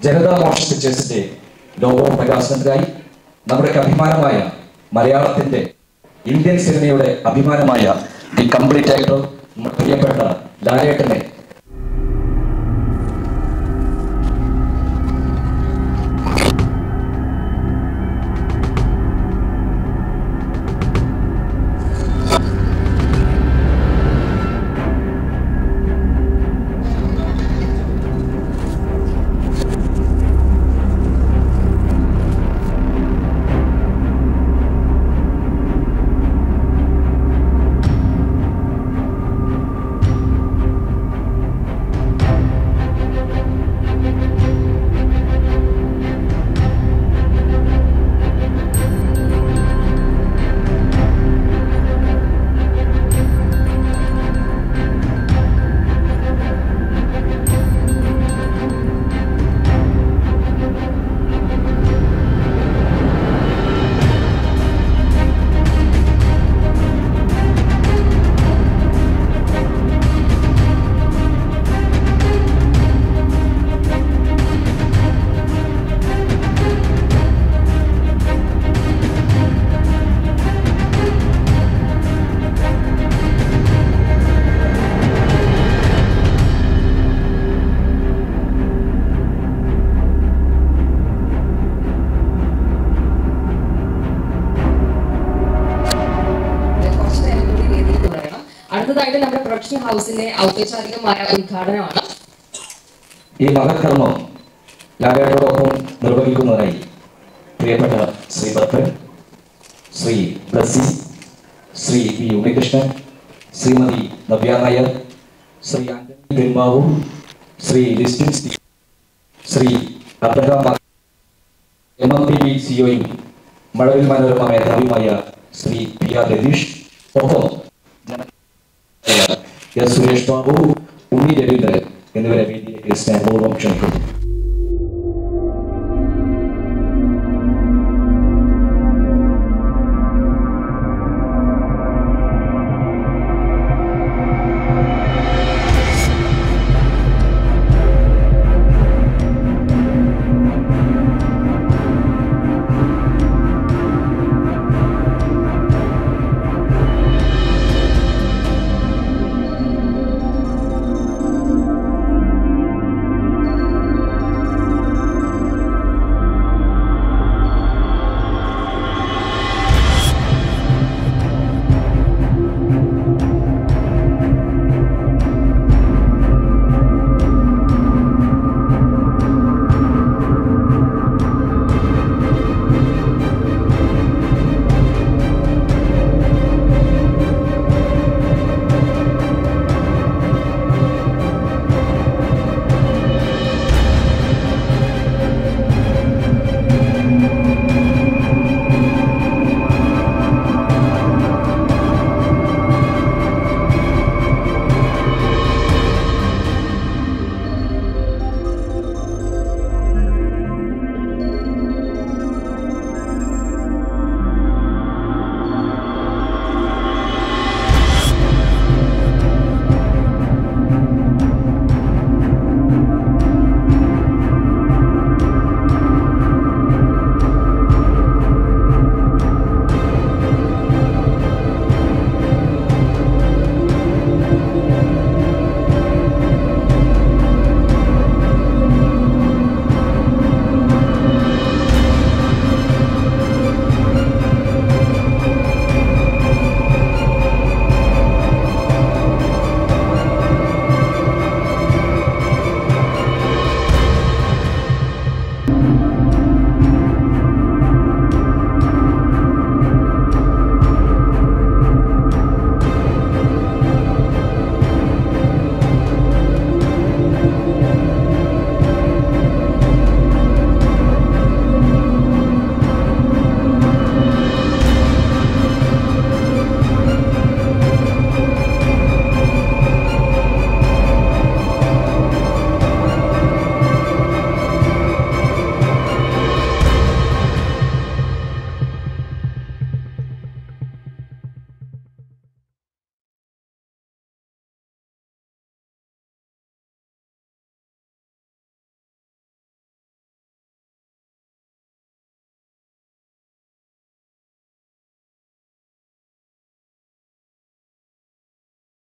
Janata motion പിക്ചേഴ്സിന്റെ ലോകവും പ്രകാശനത്തിനായി നമ്മുടെ അഭിമാനമായ മലയാളത്തിന്റെ ഇന്ത്യൻ സിനിമയുടെ അഭിമാനമായ ദി കംപ്ലീറ്റ് ആക്ടർ നമ്മുടെ പ്രിയപ്പെട്ട ലാലേട്ടനെ കുറച്ച് നേരം കൂടി വേദിയിൽ തുടരണം അടുത്തതായിട്ട് നമ്മുടെ പ്രൊഡക്ഷൻ ഹൗസിന്റെ ഔപചാരികമായ ഉദ്ഘാടനമാണ് ഈ മഹക്കർമ്മം ലാലേട്ടോടൊപ്പം നിർവഹിക്കുന്നതിനായി പ്രിയപ്പെട്ട ശ്രീ ഭദ്രൻ ശ്രീ ബ്ലസ്സി ശ്രീ വി ഉണ്ണികൃഷ്ണൻ ശ്രീമതി നവ്യ നായർ ശ്രീ ആന്റണി പെരുമാവു ശ്രീ ലിസ്റ്റിൻ സ്റ്റീവ് ശ്രീ അബ്രഹാം മാ- എം എം പി ബി സിഒയും മഴവിൽ മനോരമ മേധാവിയുമായ ശ്രീ പി ആർ രതീഷ് ഒപ്പം ജന- എസ് സുരേഷ് ബാബു ഉണ്ണി രവീന്ദ്രൻ എന്നിവരെ വേദിയിലേക്ക് സ്നേഹപൂർവ്വം ക്ഷണിക്കുന്നു